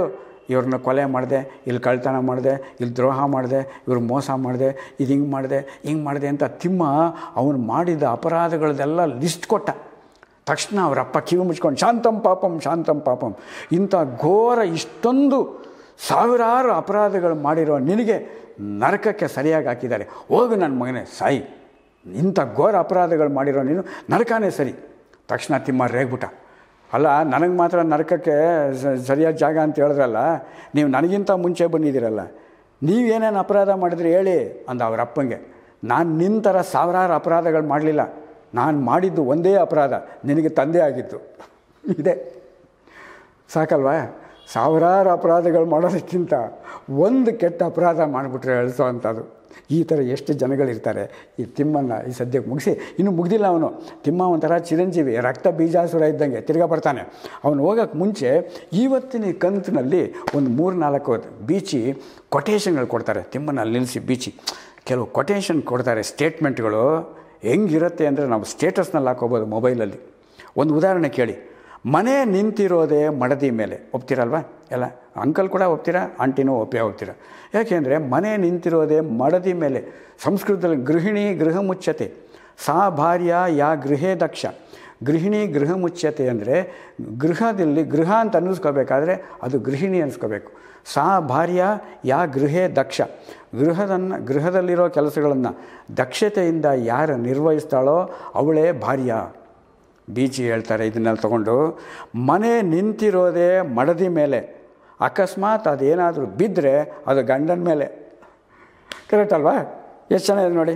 ಇವ್ರನ್ನ ಕೊಲೆ ಮಾಡಿದೆ ಇಲ್ಲಿ ಕಳ್ತನ ಮಾಡಿದೆ ಇಲ್ಲಿ ದ್ರೋಹ ಮಾಡಿದೆ ಇವ್ರು ಮೋಸ ಮಾಡಿದೆ ಇದು ಹಿಂಗೆ ಮಾಡಿದೆ ಹಿಂಗೆ ಮಾಡಿದೆ ಅಂತ ತಿಮ್ಮ ಅವನು ಮಾಡಿದ ಅಪರಾಧಗಳದೆಲ್ಲ ಲಿಸ್ಟ್ ಕೊಟ್ಟ ತಕ್ಷಣ ಅವರಪ್ಪ ಕಿವಿ ಮುಚ್ಕೊಂಡು ಶಾಂತಂ ಪಾಪಂ ಶಾಂತಂ ಪಾಪಂ ಇಂಥ ಘೋರ ಇಷ್ಟೊಂದು ಸಾವಿರಾರು ಅಪರಾಧಗಳು ಮಾಡಿರೋ ನಿನಗೆ ನರಕಕ್ಕೆ ಸರಿಯಾಗಿ ಹಾಕಿದ್ದಾರೆ ಹೋಗು ನನ್ನ ಮಗನೇ ಸಾಯಿ ಇಂಥ ಘೋರ ಅಪರಾಧಗಳು ಮಾಡಿರೋ ನೀನು ನರಕನೇ ಸರಿ ತಕ್ಷಣ ತಿಮ್ಮ ರೇಗ್ಬಿಟ್ಟ ಅಲ್ಲ ನನಗೆ ಮಾತ್ರ ನರಕಕ್ಕೆ ಸ- ಸರಿಯಾದ ಜಾಗ ಅಂತ ಹೇಳಿದ್ರಲ್ಲ ನೀವು ನನಗಿಂತ ಮುಂಚೆ ಬಂದಿದ್ದೀರಲ್ಲ ನೀವೇನೇನು ಅಪರಾಧ ಮಾಡಿದ್ರಿ ಹೇಳಿ ಅಂದ ಅವ್ರ ಅಪ್ಪಂಗೆ ನಾನು ನಿನ್ನ ಥರ ಸಾವಿರಾರು ಅಪರಾಧಗಳು ಮಾಡಲಿಲ್ಲ ನಾನು ಮಾಡಿದ್ದು ಒಂದೇ ಅಪರಾಧ ನಿನಗೆ ತಂದೆ ಆಗಿತ್ತು ಇದೆ ಸಾಕಲ್ವಾ ಸಾವಿರಾರು ಅಪರಾಧಗಳು ಮಾಡೋದಕ್ಕಿಂತ ಒಂದು ಕೆಟ್ಟ ಅಪರಾಧ ಮಾಡಿಬಿಟ್ರೆ ಅಳಿಸೋ ಅಂಥದ್ದು ಈ ಥರ ಎಷ್ಟು ಜನಗಳಿರ್ತಾರೆ ಈ ತಿಮ್ಮನ್ನ ಈ ಸದ್ಯಕ್ಕೆ ಮುಗಿಸಿ ಇನ್ನು ಮುಗ್ದಿಲ್ಲ ಅವನು ತಿಮ್ಮ ಒಂಥರ ಚಿರಂಜೀವಿ ರಕ್ತ ಬೀಜಾಸುರ ಇದ್ದಂಗೆ ತಿರ್ಗಾ ಬರ್ತಾನೆ ಅವನು ಹೋಗೋಕ್ಕೆ ಮುಂಚೆ ಇವತ್ತಿನ ಈ ಕಂತಿನಲ್ಲಿ ಒಂದು ಮೂರು ನಾಲ್ಕು ಬೀಚಿ ಕೊಟೇಶನ್ಗಳು ಕೊಡ್ತಾರೆ ತಿಮ್ಮನಲ್ಲಿ ನಿಲ್ಲಿಸಿ ಬೀಚಿ ಕೆಲವು ಕೊಟೇಶನ್ ಕೊಡ್ತಾರೆ ಸ್ಟೇಟ್ಮೆಂಟ್ಗಳು ಹೆಂಗಿರುತ್ತೆ ಅಂದರೆ ನಾವು ಸ್ಟೇಟಸ್ನಲ್ಲಿ ಹಾಕೋಬೋದು ಮೊಬೈಲಲ್ಲಿ ಒಂದು ಉದಾಹರಣೆ ಕೇಳಿ ಮನೆ ನಿಂತಿರೋದೇ ಮಡದಿ ಮೇಲೆ ಒಪ್ತೀರಲ್ವಾ ಎಲ್ಲ ಅಂಕಲ್ ಕೂಡ ಒಪ್ತೀರಾ ಆಂಟಿನೂ ಒಪ್ಪೇ ಒಪ್ತೀರಾ ಯಾಕೆಂದರೆ ಮನೆ ನಿಂತಿರೋದೇ ಮಡದಿ ಮೇಲೆ ಸಂಸ್ಕೃತದಲ್ಲಿ ಗೃಹಿಣಿ ಗೃಹ ಮುಚ್ಚತೆ ಸಾ ಭಾರ್ಯ ಯಾ ಗೃಹೇ ದಕ್ಷ ಗೃಹಿಣಿ ಗೃಹ ಮುಚ್ಚತೆ ಅಂದರೆ ಗೃಹದಲ್ಲಿ ಗೃಹ ಅಂತ ಅನ್ನಿಸ್ಕೋಬೇಕಾದ್ರೆ ಅದು ಗೃಹಿಣಿ ಅನ್ನಿಸ್ಕೋಬೇಕು ಸಾ ಭಾರ್ಯ ಯಾ ಗೃಹೇ ದಕ್ಷ ಗೃಹದನ್ನು ಗೃಹದಲ್ಲಿರೋ ಕೆಲಸಗಳನ್ನು ದಕ್ಷತೆಯಿಂದ ಯಾರು ನಿರ್ವಹಿಸ್ತಾಳೋ ಅವಳೇ ಭಾರ್ಯ ಬೀಚಿ ಹೇಳ್ತಾರೆ ಇದನ್ನೆಲ್ಲ ತಗೊಂಡು ಮನೆ ನಿಂತಿರೋದೇ ಮಡದಿ ಮೇಲೆ ಅಕಸ್ಮಾತ್ ಅದೇನಾದರೂ ಬಿದ್ದರೆ ಅದು ಗಂಡನ ಮೇಲೆ ಕರೆಕ್ಟ್ ಅಲ್ವಾ ಎಷ್ಟು ಚೆನ್ನಾಗಿದೆ ನೋಡಿ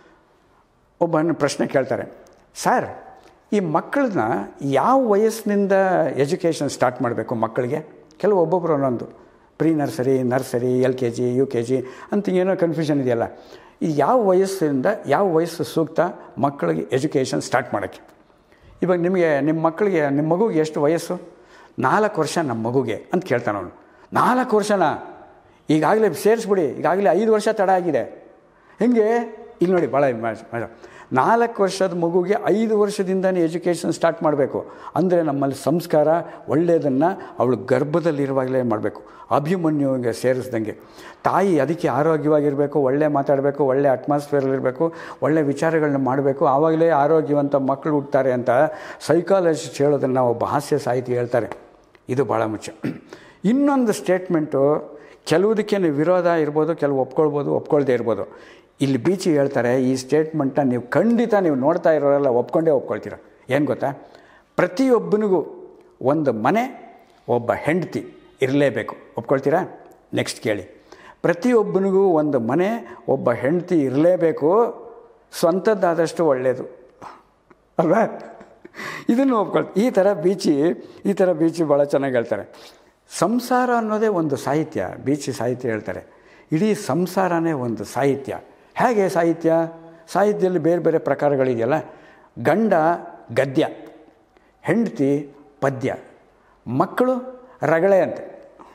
ಒಬ್ಬ ಪ್ರಶ್ನೆ ಕೇಳ್ತಾರೆ ಸರ್ ಈ ಮಕ್ಕಳನ್ನ ಯಾವ ವಯಸ್ಸಿನಿಂದ ಎಜುಕೇಷನ್ ಸ್ಟಾರ್ಟ್ ಮಾಡಬೇಕು ಮಕ್ಕಳಿಗೆ ಕೆಲವು ಒಬ್ಬೊಬ್ಬರು ಒಂದೊಂದು pre nursery nursery L K G U K G ಅಂತ ಏನೋ ಕನ್ಫ್ಯೂಷನ್ ಇದೆಯಲ್ಲ ಈ ಯಾವ ವಯಸ್ಸಿನಿಂದ ಯಾವ ವಯಸ್ಸು ಸೂಕ್ತ ಮಕ್ಕಳಿಗೆ ಎಜುಕೇಷನ್ ಸ್ಟಾರ್ಟ್ ಮಾಡೋಕ್ಕೆ ಇವಾಗ ನಿಮಗೆ ನಿಮ್ಮ ಮಕ್ಕಳಿಗೆ ನಿಮ್ಮ ಮಗುಗೆ ಎಷ್ಟು ವಯಸ್ಸು ನಾಲ್ಕು ವರ್ಷ ನಮ್ಮ ಮಗುಗೆ ಅಂತ ಕೇಳ್ತಾನೆ ಅವನು ನಾಲ್ಕು ವರ್ಷನಾ ಈಗಾಗಲೇ ಸೇರಿಸ್ಬಿಡಿ ಈಗಾಗಲೇ ಐದು ವರ್ಷ ತಡ ಆಗಿದೆ ಹೆಂಗೆ ಇಲ್ಲಿ ನೋಡಿ ಭಾಳ ಮಜಾ ನಾಲ್ಕು ವರ್ಷದ ಮಗುಗೆ ಐದು ವರ್ಷದಿಂದನೇ ಎಜುಕೇಷನ್ ಸ್ಟಾರ್ಟ್ ಮಾಡಬೇಕು ಅಂದರೆ ನಮ್ಮಲ್ಲಿ ಸಂಸ್ಕಾರ ಒಳ್ಳೆಯದನ್ನು ಅವಳು ಗರ್ಭದಲ್ಲಿರುವಾಗಲೇ ಮಾಡಬೇಕು ಅಭಿಮನ್ಯುವಿಗೆ ಸೇರಿಸ್ದಂಗೆ ತಾಯಿ ಅದಕ್ಕೆ ಆರೋಗ್ಯವಾಗಿರಬೇಕು ಒಳ್ಳೆ ಮಾತಾಡಬೇಕು ಒಳ್ಳೆ ಅಟ್ಮಾಸ್ಫಿಯರಲ್ಲಿರಬೇಕು ಒಳ್ಳೆ ವಿಚಾರಗಳನ್ನ ಮಾಡಬೇಕು ಆವಾಗಲೇ ಆರೋಗ್ಯವಂತ ಮಕ್ಕಳು ಹುಡ್ತಾರೆ ಅಂತ ಸೈಕಾಲಜಿಸ್ಟ್ ಹೇಳೋದನ್ನು ಒಬ್ಬ ಹಾಸ್ಯ ಸಾಹಿತಿ ಹೇಳ್ತಾರೆ ಇದು ಭಾಳ ಮುಖ್ಯ ಇನ್ನೊಂದು ಸ್ಟೇಟ್ಮೆಂಟು ಕೆಲವುದಕ್ಕೆ ನೀವು ವಿರೋಧ ಇರ್ಬೋದು ಕೆಲವು ಒಪ್ಕೊಳ್ಬೋದು ಒಪ್ಕೊಳ್ದೇ ಇರ್ಬೋದು ಇಲ್ಲಿ ಬೀಚಿ ಹೇಳ್ತಾರೆ ಈ ಸ್ಟೇಟ್ಮೆಂಟನ್ನ ನೀವು ಖಂಡಿತ ನೀವು ನೋಡ್ತಾ ಇರೋರೆಲ್ಲ ಒಪ್ಕೊಂಡೇ ಒಪ್ಕೊಳ್ತೀರ ಏನು ಗೊತ್ತಾ ಪ್ರತಿಯೊಬ್ಬನಿಗೂ ಒಂದು ಮನೆ ಒಬ್ಬ ಹೆಂಡತಿ ಇರಲೇಬೇಕು ಒಪ್ಕೊಳ್ತೀರಾ ನೆಕ್ಸ್ಟ್ ಕೇಳಿ ಪ್ರತಿಯೊಬ್ಬನಿಗೂ ಒಂದು ಮನೆ ಒಬ್ಬ ಹೆಂಡತಿ ಇರಲೇಬೇಕು ಸ್ವಂತದ್ದಾದಷ್ಟು ಒಳ್ಳೆಯದು ಅಲ್ವಾ ಇದನ್ನು ಒಪ್ಕೊಳ್ ಈ ಥರ ಬೀಚಿ ಈ ಥರ ಬೀಚಿ ಭಾಳ ಚೆನ್ನಾಗಿ ಹೇಳ್ತಾರೆ ಸಂಸಾರ ಅನ್ನೋದೇ ಒಂದು ಸಾಹಿತ್ಯ ಬೀಚಿ ಸಾಹಿತ್ಯ ಹೇಳ್ತಾರೆ ಇಡೀ ಸಂಸಾರನೇ ಒಂದು ಸಾಹಿತ್ಯ ಹೇಗೆ ಸಾಹಿತ್ಯ ಸಾಹಿತ್ಯದಲ್ಲಿ ಬೇರೆ ಬೇರೆ ಪ್ರಕಾರಗಳಿದೆಯಲ್ಲ ಗಂಡ ಗದ್ಯ ಹೆಂಡತಿ ಪದ್ಯ ಮಕ್ಕಳು ರಗಳೆ ಅಂತೆ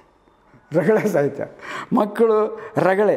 ರಗಳೆ ಸಾಹಿತ್ಯ ಮಕ್ಕಳು ರಗಳೆ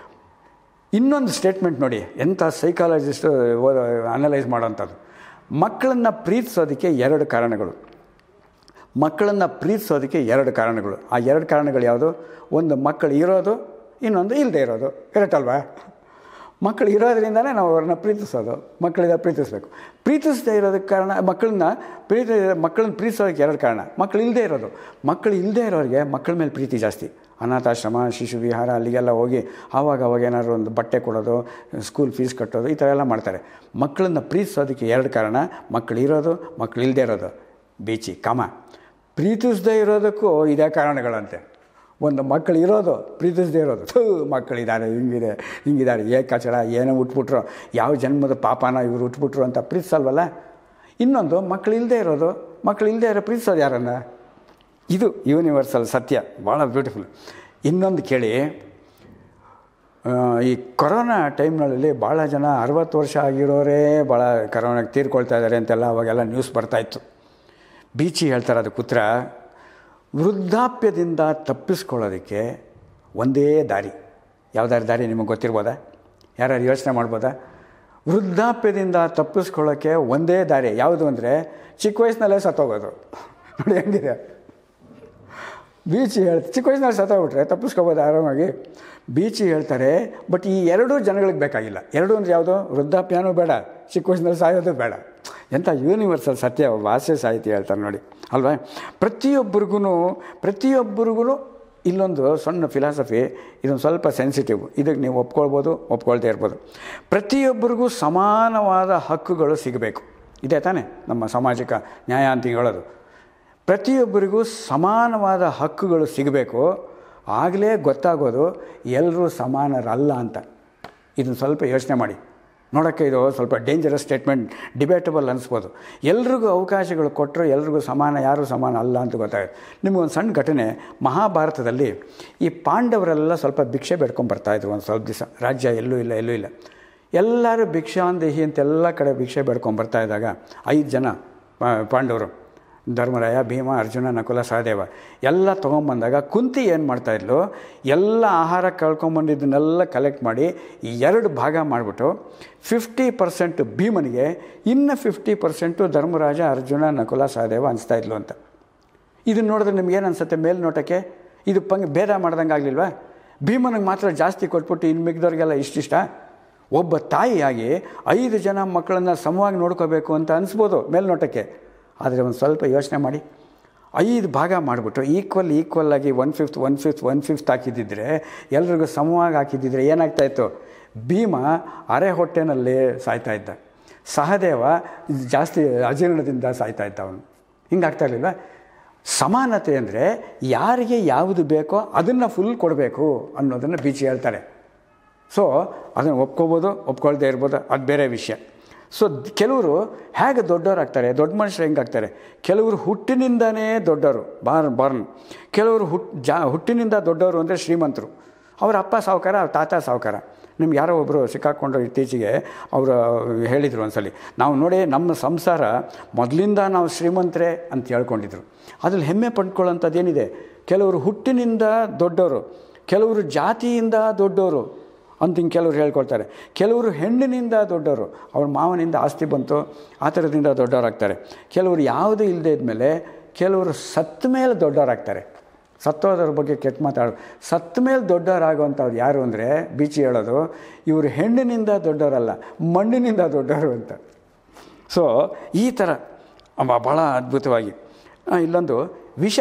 ಇನ್ನೊಂದು ಸ್ಟೇಟ್ಮೆಂಟ್ ನೋಡಿ ಎಂಥ ಸೈಕಾಲಜಿಸ್ಟ್ ಅನಲೈಸ್ ಮಾಡೋವಂಥದ್ದು ಮಕ್ಕಳನ್ನು ಪ್ರೀತಿಸೋದಕ್ಕೆ ಎರಡು ಕಾರಣಗಳು ಮಕ್ಕಳನ್ನು ಪ್ರೀತಿಸೋದಕ್ಕೆ ಎರಡು ಕಾರಣಗಳು ಆ ಎರಡು ಕಾರಣಗಳು ಯಾವುದು ಒಂದು ಮಕ್ಕಳು ಇರೋದು ಇನ್ನೊಂದು ಇಲ್ಲದೆ ಇರೋದು ಕರೆಕ್ಟ್ ಅಲ್ವಾ ಮಕ್ಕಳು ಇರೋದ್ರಿಂದನೇ ನಾವು ಅವ್ರನ್ನ ಪ್ರೀತಿಸೋದು ಮಕ್ಕಳಿಂದ ಪ್ರೀತಿಸಬೇಕು ಪ್ರೀತಿಸದೇ ಇರೋದಕ್ಕೆ ಕಾರಣ ಮಕ್ಕಳನ್ನ ಪ್ರೀತಿ ಮಕ್ಕಳನ್ನ ಪ್ರೀತಿಸೋದಕ್ಕೆ ಎರಡು ಕಾರಣ ಮಕ್ಕಳು ಇಲ್ಲದೇ ಇರೋದು ಮಕ್ಕಳು ಇಲ್ಲದೇ ಇರೋರಿಗೆ ಮಕ್ಕಳ ಮೇಲೆ ಪ್ರೀತಿ ಜಾಸ್ತಿ ಅನಾಥಾಶ್ರಮ ಶಿಶು ವಿಹಾರ ಅಲ್ಲಿಗೆಲ್ಲ ಹೋಗಿ ಆವಾಗ ಅವಾಗ ಏನಾದ್ರು ಒಂದು ಬಟ್ಟೆ ಕೊಡೋದು ಸ್ಕೂಲ್ ಫೀಸ್ ಕಟ್ಟೋದು ಈ ಥರ ಎಲ್ಲ ಮಾಡ್ತಾರೆ ಮಕ್ಕಳನ್ನ ಪ್ರೀತಿಸೋದಕ್ಕೆ ಎರಡು ಕಾರಣ ಮಕ್ಕಳು ಇರೋದು ಮಕ್ಕಳು ಇಲ್ಲದೇ ಇರೋದು ಬೀಚಿ ಕಮ ಪ್ರೀತಿಸದೇ ಇರೋದಕ್ಕೂ ಇದೇ ಕಾರಣಗಳಂತೆ ಒಂದು ಮಕ್ಕಳು ಇರೋದು ಪ್ರೀತಿಸದೇ ಇರೋದು ಥೂ ಮಕ್ಕಳಿದ್ದಾರೆ ಹಿಂಗಿದೆ ಹಿಂಗಿದ್ದಾರೆ ಏ ಕಚಡ ಏನೋ ಉಟ್ಬಿಟ್ರು ಯಾವ ಜನ್ಮದ ಪಾಪನ ಇವರು ಉಟ್ಬಿಟ್ರು ಅಂತ ಪ್ರೀತಿಸಲ್ವಲ್ಲ ಇನ್ನೊಂದು ಮಕ್ಕಳು ಇಲ್ಲದೆ ಇರೋದು ಮಕ್ಕಳು ಇಲ್ಲದೆ ಇರೋ ಪ್ರೀತಿಸೋದು ಯಾರನ್ನ ಇದು ಯೂನಿವರ್ಸಲ್ ಸತ್ಯ ಭಾಳ ಬ್ಯೂಟಿಫುಲ್ ಇನ್ನೊಂದು ಕೇಳಿ ಆ, ಈ ಕೊರೋನಾ ಟೈಮ್ನಲ್ಲಿ ಭಾಳ ಜನ ಅರವತ್ತು ವರ್ಷ ಆಗಿರೋರೇ ಭಾಳ ಕರೋನಾಗೆ ತೀರ್ಕೊಳ್ತಾ ಇದ್ದಾರೆ ಅಂತೆಲ್ಲ ಅವಾಗೆಲ್ಲ ನ್ಯೂಸ್ ಬರ್ತಾಯಿತ್ತು ಬೀಚಿ ಹೇಳ್ತಾರೆ ಅದಕ್ಕೆ ಉತ್ತರ ವೃದ್ಧಾಪ್ಯದಿಂದ ತಪ್ಪಿಸ್ಕೊಳ್ಳೋದಕ್ಕೆ ಒಂದೇ ದಾರಿ ಯಾವುದಾದ್ರು ದಾರಿ ನಿಮಗೆ ಗೊತ್ತಿರ್ಬೋದಾ ಯಾರು ಯೋಚನೆ ಮಾಡ್ಬೋದಾ ವೃದ್ಧಾಪ್ಯದಿಂದ ತಪ್ಪಿಸ್ಕೊಳ್ಳೋಕ್ಕೆ ಒಂದೇ ದಾರಿ ಯಾವುದು ಅಂದರೆ ಚಿಕ್ಕ ವಯಸ್ಸಿನಲ್ಲೇ ಸತ್ತೋಗೋದು ನೋಡಿ ಹೆಂಗಿದೆ ಬೀಚಿ ಹೇಳ್ತಾರೆ ಚಿಕ್ಕ ವಯಸ್ಸಿನಲ್ಲಿ ಸತ್ತೋಗ್ಬಿಟ್ರೆ ತಪ್ಪಿಸ್ಕೋಬೋದು ಆರಾಮಾಗಿ ಬೀಚಿ ಹೇಳ್ತಾರೆ ಬಟ್ ಈ ಎರಡೂ ಜನಗಳಿಗೆ ಬೇಕಾಗಿಲ್ಲ ಎರಡು ಅಂದರೆ ಯಾವುದು ವೃದ್ಧಾಪ್ಯನೂ ಬೇಡ ಚಿಕ್ಕ ವಯಸ್ಸಿನಲ್ಲಿ ಸಾಯೋದು ಬೇಡ ಎಂಥ ಯೂನಿವರ್ಸಲ್ ಸತ್ಯ ಭಾಷೆ ಸಾಹಿತ್ಯ ಹೇಳ್ತಾರೆ ನೋಡಿ ಅಲ್ವಾ ಪ್ರತಿಯೊಬ್ಬರಿಗೂ ಪ್ರತಿಯೊಬ್ಬರಿಗೂ ಇಲ್ಲೊಂದು ಸಣ್ಣ ಫಿಲಾಸಫಿ ಇದೊಂದು ಸ್ವಲ್ಪ ಸೆನ್ಸಿಟಿವ್ ಇದಕ್ಕೆ ನೀವು ಒಪ್ಕೊಳ್ಬೋದು ಒಪ್ಕೊಳ್ದೇ ಇರ್ಬೋದು ಪ್ರತಿಯೊಬ್ಬರಿಗೂ ಸಮಾನವಾದ ಹಕ್ಕುಗಳು ಸಿಗಬೇಕು ಇದೆ ತಾನೇ ನಮ್ಮ ಸಾಮಾಜಿಕ ನ್ಯಾಯ ಅಂತ ಹೇಳೋದು ಪ್ರತಿಯೊಬ್ಬರಿಗೂ ಸಮಾನವಾದ ಹಕ್ಕುಗಳು ಸಿಗಬೇಕು ಆಗಲೇ ಗೊತ್ತಾಗೋದು ಎಲ್ಲರೂ ಸಮಾನರಲ್ಲ ಅಂತ ಇದನ್ನು ಸ್ವಲ್ಪ ಯೋಚನೆ ಮಾಡಿ ನೋಡೋಕ್ಕೆ ಇದು ಸ್ವಲ್ಪ ಡೇಂಜರಸ್ ಸ್ಟೇಟ್ಮೆಂಟ್ ಡಿಬೇಟಬಲ್ ಅನಿಸ್ಬೋದು ಎಲ್ರಿಗೂ ಅವಕಾಶಗಳು ಕೊಟ್ಟರು ಎಲ್ರಿಗೂ ಸಮಾನ ಯಾರೂ ಸಮಾನ ಅಲ್ಲ ಅಂತ ಗೊತ್ತಾಗುತ್ತೆ ನಿಮಗೊಂದು ಸಣ್ಣ ಘಟನೆ ಮಹಾಭಾರತದಲ್ಲಿ ಈ ಪಾಂಡವರೆಲ್ಲ ಸ್ವಲ್ಪ ಭಿಕ್ಷೆ ಬೇಡ್ಕೊಂಡು ಬರ್ತಾಯಿದ್ರು ಒಂದು ಸ್ವಲ್ಪ ದಿವಸ ರಾಜ್ಯ ಎಲ್ಲೂ ಇಲ್ಲ ಎಲ್ಲೂ ಇಲ್ಲ ಎಲ್ಲರೂ ಭಿಕ್ಷಾಂದೇಹಿ ಅಂತೆಲ್ಲ ಕಡೆ ಭಿಕ್ಷೆ ಬೇಡ್ಕೊಂಡು ಬರ್ತಾ ಇದ್ದಾಗ ಐದು ಜನ ಪಾ- ಪಾಂಡವರು ಧರ್ಮರಾಯ ಭೀಮ ಅರ್ಜುನ ನಕುಲ ಸಹದೇವ ಎಲ್ಲ ತೊಗೊಂಬಂದಾಗ ಕುಂತಿ ಏನು ಮಾಡ್ತಾಯಿದ್ಲು ಎಲ್ಲ ಆಹಾರ ಕಳ್ಕೊಂಬಂದಿದ್ದನ್ನೆಲ್ಲ ಕಲೆಕ್ಟ್ ಮಾಡಿ ಎರಡು ಭಾಗ ಮಾಡಿಬಿಟ್ಟು ಫಿಫ್ಟಿ ಪರ್ಸೆಂಟ್ ಭೀಮನಿಗೆ ಇನ್ನು ಫಿಫ್ಟಿ ಪರ್ಸೆಂಟು ಧರ್ಮರಾಜ ಅರ್ಜುನ ನಕುಲ ಸಹದೇವ ಅನಿಸ್ತಾ ಇದ್ಲು ಅಂತ ಇದನ್ನು ನೋಡಿದ್ರೆ ನಿಮ್ಗೇನು ಅನಿಸುತ್ತೆ ಮೇಲ್ನೋಟಕ್ಕೆ ಇದು ಪಂಗ್ ಭೇದ ಮಾಡ್ದಂಗೆ ಆಗಲಿಲ್ವಾ ಭೀಮನಿಗೆ ಮಾತ್ರ ಜಾಸ್ತಿ ಕೊಟ್ಬಿಟ್ಟು ಇನ್ನು ಮಿಗ್ದವ್ರಿಗೆಲ್ಲ ಇಷ್ಟಿಷ್ಟ ಒಬ್ಬ ತಾಯಿಯಾಗಿ ಐದು ಜನ ಮಕ್ಕಳನ್ನು ಸಮವಾಗಿ ನೋಡ್ಕೋಬೇಕು ಅಂತ ಅನಿಸ್ಬೋದು ಮೇಲ್ನೋಟಕ್ಕೆ ಆದರೆ ಒಂದು ಸ್ವಲ್ಪ ಯೋಚನೆ ಮಾಡಿ ಐದು ಭಾಗ ಮಾಡಿಬಿಟ್ಟು ಈಕ್ವಲ್ ಈಕ್ವಲ್ ಆಗಿ one fifth one fifth one fifth ಹಾಕಿದ್ದಿದ್ರೆ ಎಲ್ರಿಗೂ ಸಮವಾಗಿ ಹಾಕಿದ್ದಿದ್ರೆ ಏನಾಗ್ತಾಯಿತ್ತು ಭೀಮ ಅರೆ ಹೊಟ್ಟೆನಲ್ಲಿ ಸಾಯ್ತಾ ಇದ್ದ ಸಹದೇವ ಜಾಸ್ತಿ ಅಜೀರ್ಣದಿಂದ ಸಾಯ್ತಾ ಇದ್ದ ಅವನು ಹಿಂಗಾಗ್ತಾ ಇರಲಿಲ್ಲ ಸಮಾನತೆ ಅಂದರೆ ಯಾರಿಗೆ ಯಾವುದು ಬೇಕೋ ಅದನ್ನು ಫುಲ್ ಕೊಡಬೇಕು ಅನ್ನೋದನ್ನು ಬೀಚಿ ಹೇಳ್ತಾರೆ ಸೊ ಅದನ್ನು ಒಪ್ಕೋಬೋದು ಒಪ್ಕೊಳ್ದೇ ಇರ್ಬೋದು ಅದು ಬೇರೆ ವಿಷಯ ಸೊ ಕೆಲವರು ಹೇಗೆ ದೊಡ್ಡವರಾಗ್ತಾರೆ ದೊಡ್ಡ ಮನುಷ್ಯರು ಹೆಂಗಾಗ್ತಾರೆ ಕೆಲವರು ಹುಟ್ಟಿನಿಂದನೇ ದೊಡ್ಡವರು ಬಾರ್ನ್ ಬಾರ್ನ್ ಕೆಲವರು ಹುಟ್ ಜಾ ಹುಟ್ಟಿನಿಂದ ದೊಡ್ಡವರು ಅಂದರೆ ಶ್ರೀಮಂತರು ಅವರ ಅಪ್ಪ ಸಾವುಕಾರ ಅವ್ರ ತಾತ ಸಾವುಕಾರ ನಿಮ್ಗೆ ಯಾರೋ ಒಬ್ಬರು ಸಿಕ್ಕಾಕೊಂಡು ಇತ್ತೀಚೆಗೆ ಅವರು ಹೇಳಿದರು ಒಂದ್ಸಲಿ ನಾವು ನೋಡಿ ನಮ್ಮ ಸಂಸಾರ ಮೊದಲಿಂದ ನಾವು ಶ್ರೀಮಂತರೇ ಅಂತ ಹೇಳ್ಕೊಂಡಿದ್ರು ಅದ್ರಲ್ಲಿ ಹೆಮ್ಮೆ ಪಡ್ಕೊಳ್ಳೋಂಥದ್ದು ಏನಿದೆ ಕೆಲವರು ಹುಟ್ಟಿನಿಂದ ದೊಡ್ಡವರು ಕೆಲವರು ಜಾತಿಯಿಂದ ದೊಡ್ಡವರು ಅಂತ ಹಿಂಗೆ ಕೆಲವರು ಹೇಳ್ಕೊಳ್ತಾರೆ ಕೆಲವರು ಹೆಣ್ಣಿನಿಂದ ದೊಡ್ಡವರು ಅವ್ರ ಮಾವನಿಂದ ಆಸ್ತಿ ಬಂತು ಆ ಥರದಿಂದ ದೊಡ್ಡವರಾಗ್ತಾರೆ ಕೆಲವರು ಯಾವುದೂ ಇಲ್ಲದೆ ಇದ್ಮೇಲೆ ಕೆಲವರು ಸತ್ತ ಮೇಲೆ ದೊಡ್ಡವರಾಗ್ತಾರೆ ಸತ್ತೋದ್ರ ಬಗ್ಗೆ ಕೆಟ್ಟ ಮಾತಾಡೋದು ಸತ್ತ ಮೇಲೆ ದೊಡ್ಡವರಾಗುವಂಥವ್ರು ಯಾರು ಅಂದರೆ ಬೀಚಿ ಹೇಳೋದು ಇವರು ಹೆಣ್ಣಿನಿಂದ ದೊಡ್ಡವರಲ್ಲ ಮಣ್ಣಿನಿಂದ ದೊಡ್ಡವರು ಅಂತ ಸೊ ಈ ಥರ ಅವ ಭಾಳ ಅದ್ಭುತವಾಗಿ ಆ, ಇಲ್ಲೊಂದು ವಿಷ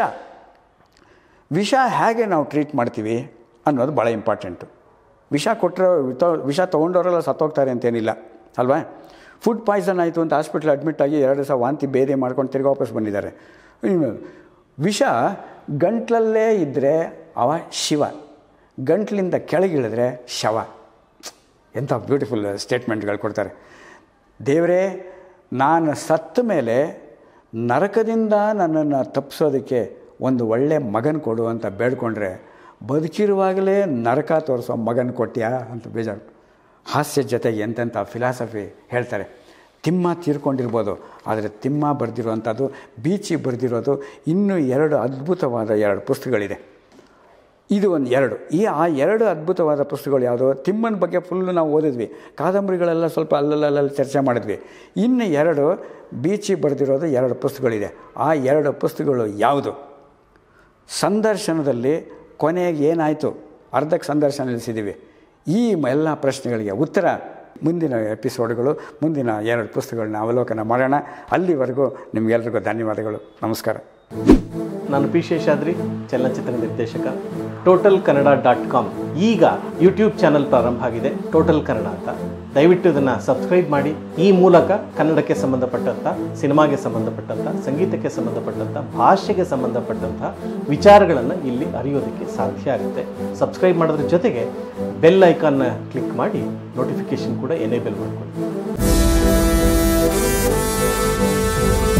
ವಿಷ ಹೇಗೆ ನಾವು ಟ್ರೀಟ್ ಮಾಡ್ತೀವಿ ಅನ್ನೋದು ಭಾಳ ಇಂಪಾರ್ಟೆಂಟು ವಿಷ ಕೊಟ್ಟರೆ ವಿಷ ತೊಗೊಂಡವರೆಲ್ಲ ಸತ್ತೋಗ್ತಾರೆ ಅಂತೇನಿಲ್ಲ ಅಲ್ವಾ ಫುಡ್ ಪಾಯ್ಸನ್ ಆಯಿತು ಅಂತ ಹಾಸ್ಪಿಟ್ಲ್ ಅಡ್ಮಿಟ್ ಆಗಿ ಎರಡು ದಿವಸ ವಾಂತಿ ಬೇರೆ ಮಾಡ್ಕೊಂಡು ತಿರ್ಗಿ ವಾಪಸ್ ಬಂದಿದ್ದಾರೆ ಇನ್ನು ವಿಷ ಗಂಟ್ಲಲ್ಲೇ ಇದ್ದರೆ ಅವ ಶಿವ ಗಂಟ್ಲಿಂದ ಕೆಳಗಿಳಿದ್ರೆ ಶವ ಎಂಥ ಬ್ಯೂಟಿಫುಲ್ ಸ್ಟೇಟ್ಮೆಂಟ್ಗಳು ಕೊಡ್ತಾರೆ ದೇವರೇ ನಾನು ಸತ್ತ ಮೇಲೆ ನರಕದಿಂದ ನನ್ನನ್ನು ತಪ್ಪಿಸೋದಕ್ಕೆ ಒಂದು ಒಳ್ಳೆ ಮಗನ ಕೊಡು ಅಂತ ಬೇಡ್ಕೊಂಡ್ರೆ ಬದುಕಿರುವಾಗಲೇ ನರಕ ತೋರಿಸೋ ಮಗನ ಕೊಟ್ಯಾ ಅಂತ ಬೇಜಾರು ಹಾಸ್ಯ ಜೊತೆಗೆ ಎಂತೆಂಥ ಫಿಲಾಸಫಿ ಹೇಳ್ತಾರೆ ತಿಮ್ಮ ತೀರ್ಕೊಂಡಿರ್ಬೋದು ಆದರೆ ತಿಮ್ಮ ಬರೆದಿರುವಂಥದ್ದು ಬೀಚಿ ಬರೆದಿರೋದು ಇನ್ನೂ ಎರಡು ಅದ್ಭುತವಾದ ಎರಡು ಪುಸ್ತಕಗಳಿದೆ ಇದು ಒಂದು ಎರಡು ಈ ಆ ಎರಡು ಅದ್ಭುತವಾದ ಪುಸ್ತಕಗಳು ಯಾವುದು ತಿಮ್ಮನ ಬಗ್ಗೆ ಫುಲ್ಲು ನಾವು ಓದಿದ್ವಿ ಕಾದಂಬರಿಗಳೆಲ್ಲ ಸ್ವಲ್ಪ ಅಲ್ಲಲ್ಲಲ್ಲಿ ಚರ್ಚೆ ಮಾಡಿದ್ವಿ ಇನ್ನು ಎರಡು ಬೀಚಿ ಬರೆದಿರೋದು ಎರಡು ಪುಸ್ತಕಗಳಿದೆ ಆ ಎರಡು ಪುಸ್ತಕಗಳು ಯಾವುದು ಸಂದರ್ಶನದಲ್ಲಿ ಕೊನೆಗೆ ಏನಾಯಿತು ಅರ್ಧಕ್ಕೆ ಸಂದರ್ಶನ ನಿಲ್ಲಿಸಿದ್ದೀವಿ ಈ ಎಲ್ಲ ಪ್ರಶ್ನೆಗಳಿಗೆ ಉತ್ತರ ಮುಂದಿನ ಎಪಿಸೋಡ್ಗಳು ಮುಂದಿನ ಎರಡು ಪುಸ್ತಕಗಳನ್ನ ಅವಲೋಕನ ಮಾಡೋಣ ಅಲ್ಲಿವರೆಗೂ ನಿಮಗೆಲ್ರಿಗೂ ಧನ್ಯವಾದಗಳು ನಮಸ್ಕಾರ ನಾನು ಪಿ ಶೇಷಾದ್ರಿ ಚಲನಚಿತ್ರ ನಿರ್ದೇಶಕ ಟೋಟಲ್ ಕನ್ನಡ ಡಾಟ್ ಕಾಮ್ ಈಗ ಯೂಟ್ಯೂಬ್ ಚಾನಲ್ ಪ್ರಾರಂಭ ಆಗಿದೆ ಟೋಟಲ್ ಕನ್ನಡ ಅಂತ ದಯವಿಟ್ಟು ಇದನ್ನು ಸಬ್ಸ್ಕ್ರೈಬ್ ಮಾಡಿ ಈ ಮೂಲಕ ಕನ್ನಡಕ್ಕೆ ಸಂಬಂಧಪಟ್ಟಂಥ ಸಿನಿಮಾಗೆ ಸಂಬಂಧಪಟ್ಟಂಥ ಸಂಗೀತಕ್ಕೆ ಸಂಬಂಧಪಟ್ಟಂಥ ಭಾಷೆಗೆ ಸಂಬಂಧಪಟ್ಟಂಥ ವಿಚಾರಗಳನ್ನು ಇಲ್ಲಿ ಅರಿಯೋದಕ್ಕೆ ಸಾಧ್ಯ ಆಗುತ್ತೆ ಸಬ್ಸ್ಕ್ರೈಬ್ ಮಾಡೋದ್ರ ಜೊತೆಗೆ ಬೆಲ್ ಐಕಾನ್ನ ಕ್ಲಿಕ್ ಮಾಡಿ ನೋಟಿಫಿಕೇಶನ್ ಕೂಡ ಎನೇಬಲ್ ಮಾಡ್ಕೊಳ್ಳಿ